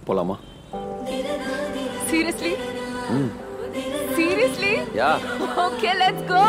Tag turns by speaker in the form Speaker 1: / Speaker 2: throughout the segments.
Speaker 1: போலாமா
Speaker 2: Seriously? Seriously?
Speaker 1: Yeah
Speaker 2: Okay, let's go.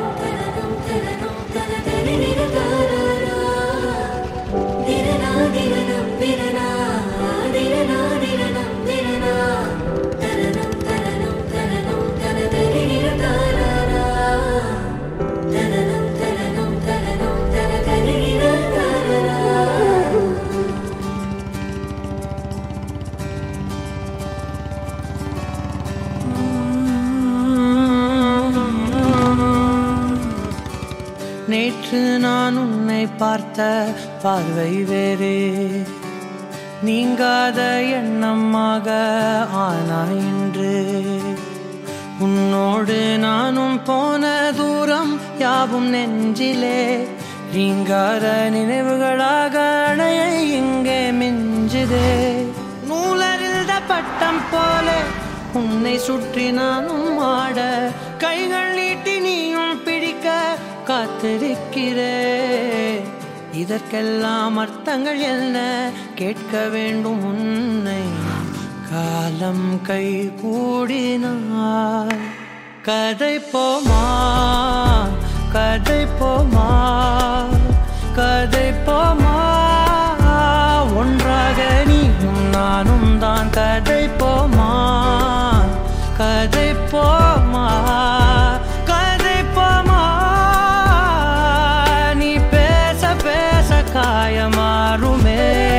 Speaker 3: நேற்று நான் உன்னை பார்த்த பார்வை வேறே நீங்காத எண்ணமாக ஆனாய் என்று உன்னோடு நானும் போன தூரம் யாவும் நெஞ்சிலே ரீங்கார நினைவுகளாக அணைய இங்கே மிஞ்சுதே நூலறிந்த பட்டம் போல உன்னை சுற்றி நானும் ஆட கைகள் நீட்டி நீயும் பிடிக்க காத்திருக்கிறே இதற்கெல்லாம் அர்த்தங்கள் என்ன கேட்க வேண்டும் உன்னை காலம் கை கூடினார் கதை போமா கதை போமா கதை போமா ஒன்றாக நீயும் நானும் தான் கதை போமா கதை போமா கதை போமா நீ பேச பேச காயமாறுமே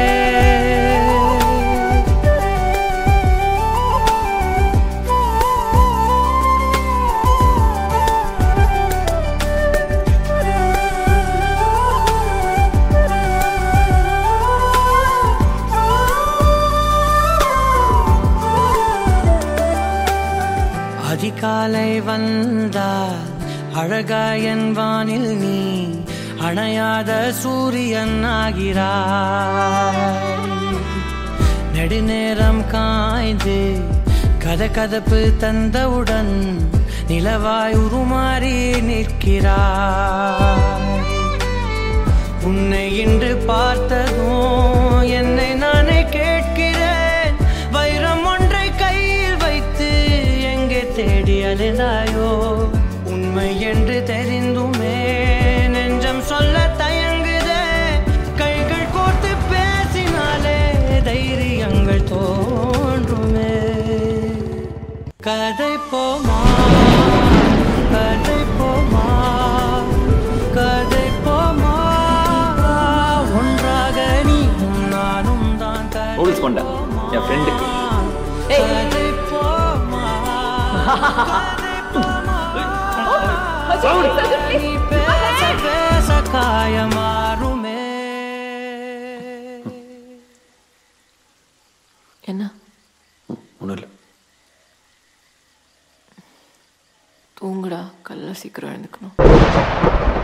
Speaker 3: அதிகாலை வந்தால் அழகாயன் வானில் நீ அணையாத சூரியன் ஆகிறாய் நெடுநேரம் காய்ந்து கதகதப்பு தந்தவுடன் நிலவாய் உருமாறி நிற்கிறாய் உன்னை இன்று பார்த்ததும் என்னை நானே கேட்கிறேன் வைரம் ஒன்றை கையில் வைத்து எங்கே தேடி அலைந்தாயோ உண்மை என்று தெரிந்துமே நெஞ்சம் சொல்ல தயங்குதே கைகள் கோர்த்து பேசினாலே தைரியங்கள் தோன்றுமே கதை போமா கதை போமா கதை போமா ஒன்றாக நீயும் நானும் தான் கதை
Speaker 1: நூடுல்ஸ் கொண்டா என் ஃப்ரெண்டுக்கு
Speaker 3: கதை போமா கதை போமா நீ பேச பேச காயமாறுமே
Speaker 2: என்ன
Speaker 1: ஒன்றும் இல்லை
Speaker 2: தூங்குடா கல்ல சீக்கிரம் எழுந்துக்கணும்